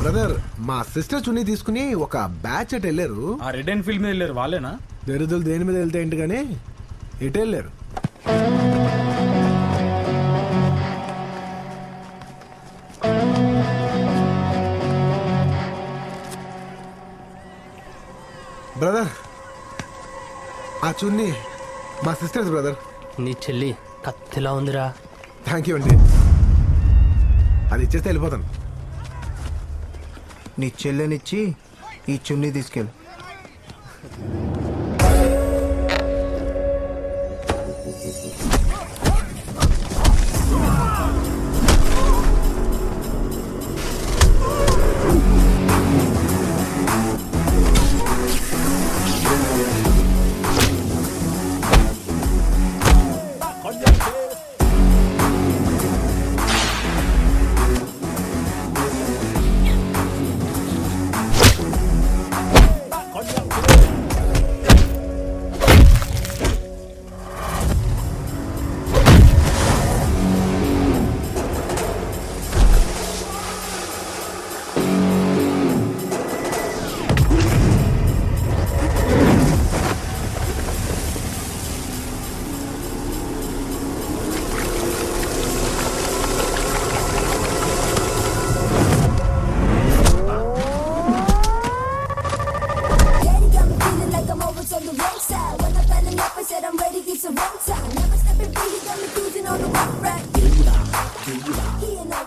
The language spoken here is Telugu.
బ్రదర్ మా సిస్టర్ చున్నీ తీసుకుని ఒక బ్యాచ్ అట్ వెళ్ళారు ఆ రెడ్ అండ్ ఫీల్డ్ మీద వెళ్ళారు వాళ్ళేనా దరిద్రులు దేని మీద వెళ్తే ఏంటి కానీ ఎటు వెళ్ళారు బ్రదర్ ఆ చున్నీ మా సిస్టర్స్ బ్రదర్ నీ చెల్లి కత్తిలా ఉందిరా థ్యాంక్ యూ అండి అది ఇచ్చేస్తే వెళ్ళిపోతాను నీ చెల్లెనిచ్చి ఈ చున్నీ తీసుకెళ్ళు Daddy got me feeling like I'm always on the wrong side. When I'm standing up, I said I'm ready, it's the wrong time. Never stepping free, he got me cruising on the rough ride. He and I